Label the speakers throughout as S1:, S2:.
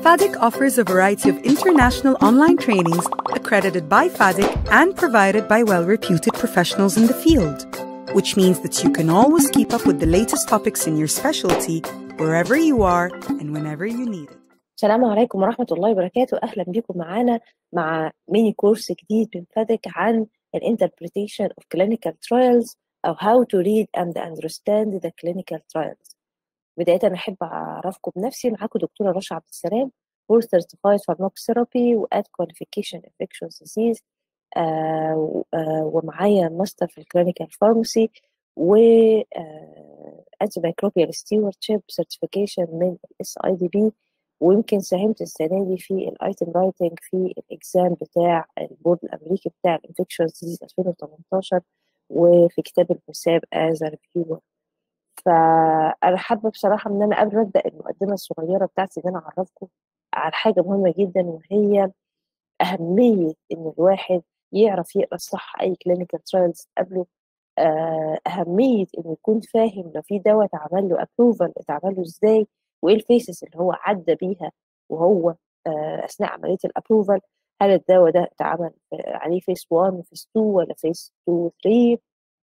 S1: FADIC offers a variety of international online trainings accredited by FADIC and provided by well reputed professionals in the field, which means that you can always keep up with the latest topics in your specialty wherever you are and whenever you need it.
S2: السلام عليكم ورحمة الله وبركاته أهلا بكم معانا مع ميني كورس جديد من فادك عن ال interpretation of clinical trials أو how to read and understand the clinical trials بداية أنا أحب أعرفكم بنفسي معاكم دكتورة رشا عبد السلام board certified pharmacotherapy و at qualification infectious disease آه آه ومعايا ماستر في الكلينيكال فارماسي و آه antimicrobial stewardship certification من الاس اي دي بي ويمكن ساهمت السنه دي في الايتم رايتنج في الاكزام بتاع البورد الامريكي بتاع الانفكشنز ديزيز 2018 وفي كتاب المساب از ريفيور فانا حابه بصراحه ان انا قبل ما ابدا المقدمه الصغيره بتاعتي ان انا اعرفكم على حاجه مهمه جدا وهي اهميه ان الواحد يعرف يقرا صح اي كلينيكال ترايلز قبله اهميه انه يكون فاهم لو في دواء اتعمل له ابروفال اتعمل له ازاي وايه الفيسز اللي هو عدى بيها وهو اثناء عمليه الابروفال هل الدواء ده اتعمل عليه فيس 1 فيس 2 ولا فيس 2 3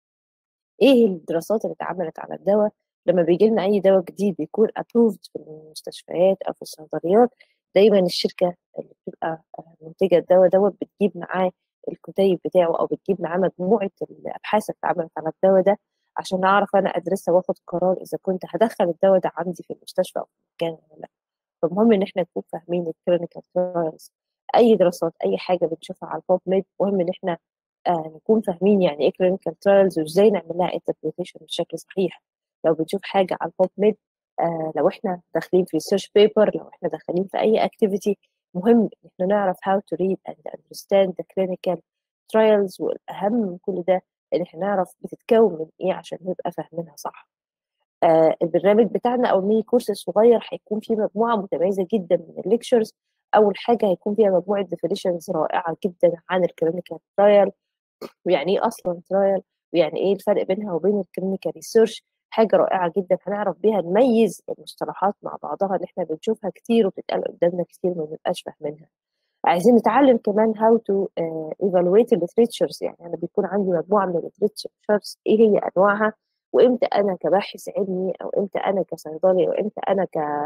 S2: ايه الدراسات اللي اتعملت على الدواء لما بيجي لنا اي دواء جديد بيكون ابروفد في المستشفيات او في الصيدليات دايما الشركه اللي بتبقى منتجه الدواء دوت بتجيب معاه الكتيب بتاعه او بتجيب معاه مجموعه الابحاث اللي اتعملت على الدواء ده عشان اعرف انا ادرسها واخد قرار اذا كنت هدخل الدواء ده عندي في المستشفى او في المكان ولا لا فمهم ان احنا نكون فاهمين الكلينيكال ترايلز اي دراسات اي حاجه بنشوفها على البوب ميد مهم ان احنا آه نكون فاهمين يعني ايه كلينيكال ترايلز وازاي نعمل لها انتربريتيشن بشكل صحيح لو بنشوف حاجه على البوب ميد آه لو احنا داخلين في ريسيرش بيبر لو احنا داخلين في اي اكتيفيتي مهم ان احنا نعرف how to read and understand the clinical trials والاهم من كل ده ان احنا نعرف بتتكون من ايه عشان نبقى فاهمينها صح آه البرنامج بتاعنا او الميني كورس الصغير هيكون فيه مجموعه متميزه جدا من الليكتشرز اول حاجه هيكون فيها مجموعه ديفينيشنز رائعه جدا عن الكلينيكال ترايل ويعني ايه اصلا ترايل ويعني ايه الفرق بينها وبين الكلينيكال ريسيرش حاجه رائعه جدا هنعرف بيها نميز المصطلحات مع بعضها اللي احنا بنشوفها كتير وبتتقال قدامنا كتير ما بنبقاش فاهمينها عايزين نتعلم كمان how to uh, evaluate الليتريتشرز يعني انا بيكون عندي مجموعه من الليتريتشرز ايه هي انواعها وامتى انا كباحث علمي او امتى انا كصيدلي او امتى انا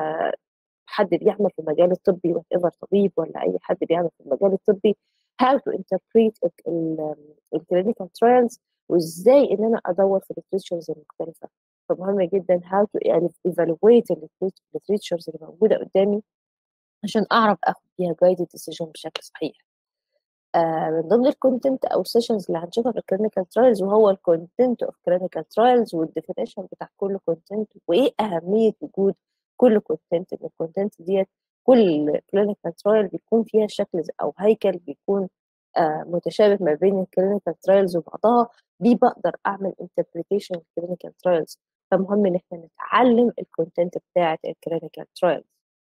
S2: كحد بيعمل في المجال الطبي وات طبيب ولا اي حد بيعمل في المجال الطبي how to interpret الكلينيكال ترايلز وازاي ان انا ادور في الليتريتشرز المختلفه فمهم جدا how to evaluate الليتريتشرز اللي موجوده قدامي عشان اعرف اخد فيها جايدد ديسيجن بشكل صحيح آه من ضمن الكونتنت او السيشنز اللي هنشوفها في الكلينيكال ترايلز وهو الكونتنت اوف كلينيكال ترايلز والديفينيشن بتاع كل كونتنت وايه اهميه وجود كل كونتنت من الكونتنت ديت كل كلينيكال ترايل بيكون فيها شكل او هيكل بيكون آه متشابه ما بين الكلينيكال ترايلز وبعضها دي بقدر اعمل انتربريتيشن الكلينيكال ترايلز فمهم ان احنا نتعلم الكونتنت بتاعه الكلينيكال ترايلز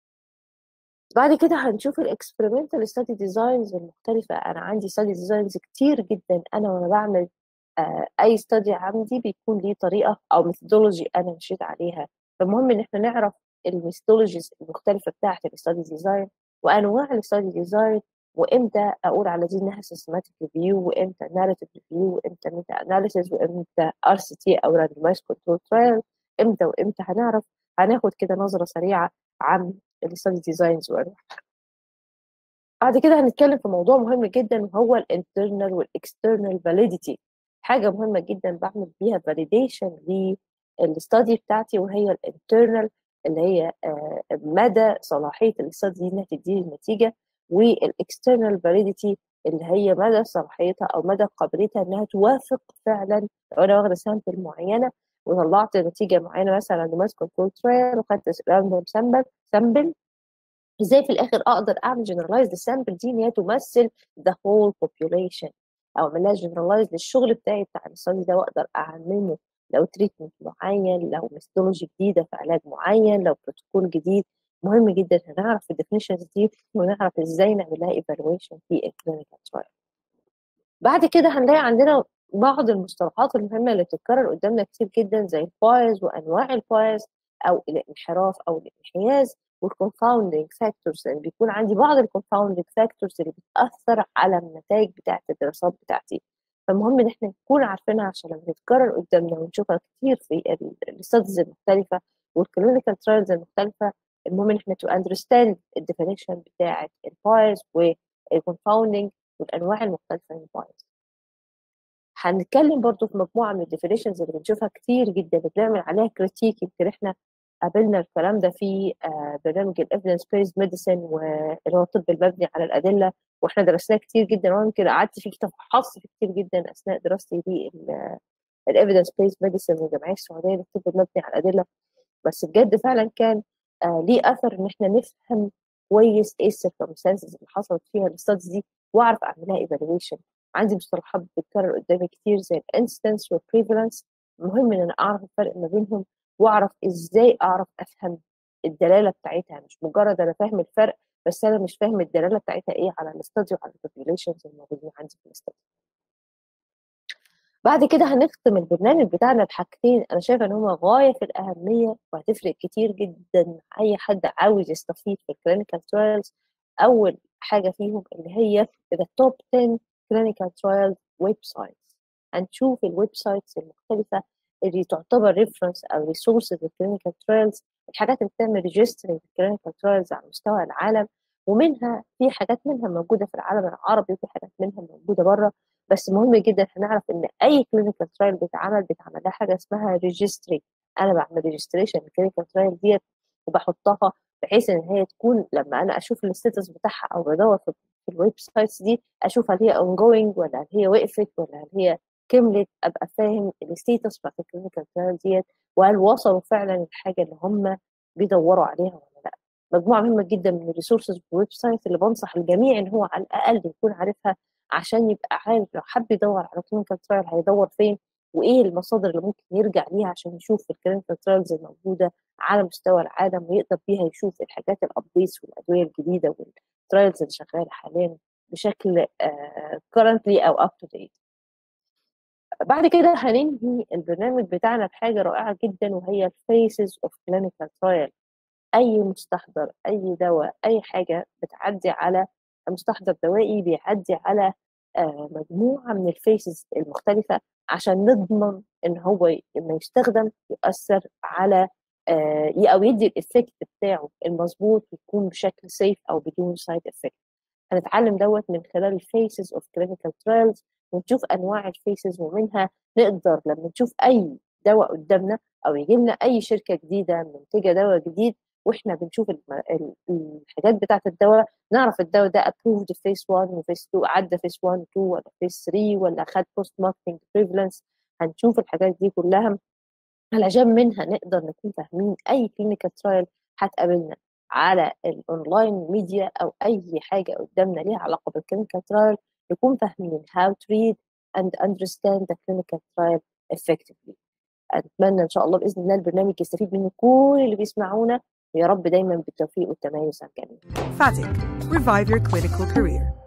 S2: بعد كده هنشوف الاكسبيرمنتال ستادي ديزاينز المختلفه انا عندي ستادي ديزاينز كتير جدا انا وانا بعمل آه اي ستادي عندي بيكون ليه طريقه او ميثودولوجي انا مشيت عليها فالمهم ان احنا نعرف الميثودولوجيز المختلفه بتاعه الستادي ديزاين وانواع الستادي ديزاين وامتى اقول على دي انها سيستماتيك ريفيو وامتى ناريتيف ريفيو وامتى ميتا اناليسيز وامتى ار سي تي او راندمايز كنترول ترايل امتى وامتى هنعرف هناخد كده نظره سريعه عن الستادي ديزاينز وانواعها بعد كده هنتكلم في موضوع مهم جدا وهو الانترنال والاكسترنال فاليديتي حاجه مهمه جدا بعمل بيها فاليديشن للستادي بتاعتي وهي الانترنال اللي هي مدى صلاحيه الستادي دي انها تديني النتيجه والاكسترنال فاليديتي اللي هي مدى صلاحيتها او مدى قابليتها انها توافق فعلا لو انا واخده سامبل معينه وطلعت نتيجه معينه مثلا راندومايز كنترول ترايل وخدت راندوم سامبل سامبل ازاي في الاخر اقدر اعمل جنرالايز للسامبل دي ان هي تمثل ذا هول population او اعمل لها جنرالايز للشغل بتاعي بتاع الاستادي ده واقدر اعممه لو تريتمنت معين لو ميثودولوجي جديده في علاج معين لو بروتوكول جديد مهم جدا نعرف الديفينيشنز دي ونعرف ازاي نعمل لها ايفالويشن في الكلينيكال ترايل بعد كده هنلاقي عندنا بعض المصطلحات المهمه اللي بتتكرر قدامنا كتير جدا زي البايز وانواع البايز او الانحراف او الانحياز والconfounding factors يعني بيكون عندي بعض الconfounding factors اللي بتأثر على النتائج بتاعة الدراسات بتاعتي فالمهم إن إحنا نكون عارفينها عشان لما تتكرر قدامنا ونشوفها كتير في الستاديز المختلفة والكلينيكال ترايلز المختلفة المهم إن إحنا to understand الديفينيشن بتاعة البايز والconfounding والأنواع المختلفة من البايز هنتكلم برضو في مجموعة من الديفينيشنز اللي بنشوفها كتير جدا بنعمل عليها كريتيك يمكن احنا قابلنا الكلام ده في برنامج الايفيدنس بيز ميديسن واللي هو الطب المبني على الادله واحنا درسناه كتير جدا وانا يمكن قعدت فيه تفحصت فيه كتير جدا اثناء دراستي في الايفيدنس بيز ميديسن والجمعيه السعوديه للطب المبني على الادله بس بجد فعلا كان آه ليه اثر ان احنا نفهم كويس ايه السيركمستانسز اللي حصلت فيها الستادز دي واعرف اعملها ايفالويشن عندي مصطلحات بتتكرر قدامي كتير زي الانستنس والبريفالنس مهم ان انا اعرف الفرق ما بينهم واعرف ازاي اعرف افهم الدلاله بتاعتها مش مجرد انا فاهم الفرق بس انا مش فاهم الدلاله بتاعتها ايه على الاستادي وعلى البوبيوليشنز الموجودين عندي في الاستادي بعد كده هنختم البرنامج بتاعنا بحاجتين انا شايفه ان هما غايه في الاهميه وهتفرق كتير جدا مع اي حد عاوز يستفيد في الكلينيكال ترايلز اول حاجه فيهم اللي هي the top 10 clinical trial ويب سايتس هنشوف الويب سايتس المختلفة اللي تعتبر ريفرنس أو ريسورسز للكلينيكال ترايلز الحاجات اللي بتعمل ريجستري للكلينيكال ترايلز على مستوى العالم ومنها في حاجات منها موجودة في العالم العربي وفي حاجات منها موجودة بره بس مهم جدا هنعرف ان اي كلينيكال ترايل بيتعمل بيتعمل لها حاجه اسمها ريجستري انا بعمل ريجستريشن للكلينيكال ترايل ديت وبحطها بحيث ان هي تكون لما انا اشوف الستاتس بتاعها او بدور في الويب سايتس دي اشوف هل هي ongoing ولا هل هي وقفت ولا هل هي كملت ابقى فاهم الستيتس بتاعت الكلينيكال ترايل ديت وهل وصلوا فعلا للحاجه اللي هم بيدوروا عليها ولا لا مجموعه مهمه جدا من الريسورسز والويب سايت اللي بنصح الجميع ان هو على الاقل يكون عارفها عشان يبقى عارف لو حب يدور على كلينيكال ترايل هيدور فين وايه المصادر اللي ممكن يرجع ليها عشان يشوف الكلينيكال ترايلز الموجوده على مستوى العالم ويقدر بيها يشوف الحاجات الابديتس والادويه الجديده والترايلز اللي شغاله حاليا بشكل currently او up to date بعد كده هننهي البرنامج بتاعنا بحاجة رائعة جدا وهي phases of clinical trial أي مستحضر أي دواء أي حاجة بتعدي على مستحضر دوائي بيعدي على مجموعة من الفيسز المختلفة عشان نضمن إن هو لما يستخدم يؤثر على أو يدي الإفكت بتاعه المظبوط ويكون بشكل سيف أو بدون سايد إفكت هنتعلم دوت من خلال الفيسز اوف كلينيكال ترايلز ونشوف انواع الفيسز ومنها نقدر لما نشوف اي دواء قدامنا او يجي لنا اي شركه جديده منتجه دواء جديد واحنا بنشوف الحاجات بتاعه الدواء نعرف الدواء ده ابروفد فيس 1 وفيس 2 عدى فيس 1 2 ولا فيس 3 ولا خد بوست ماركتنج بريفلنس هنشوف الحاجات دي كلها علشان منها نقدر نكون فاهمين اي كلينيكال ترايل هتقابلنا على الاونلاين ميديا او اي حاجه قدامنا ليها علاقه بالكلينيكال ترايل نكون فاهمين how to read and understand the clinical trial effectively اتمنى ان شاء الله باذن الله البرنامج يستفيد منه كل اللي بيسمعونا ويا رب دايما بالتوفيق والتميز عن الجميع
S1: FATIC Revive Your Clinical Career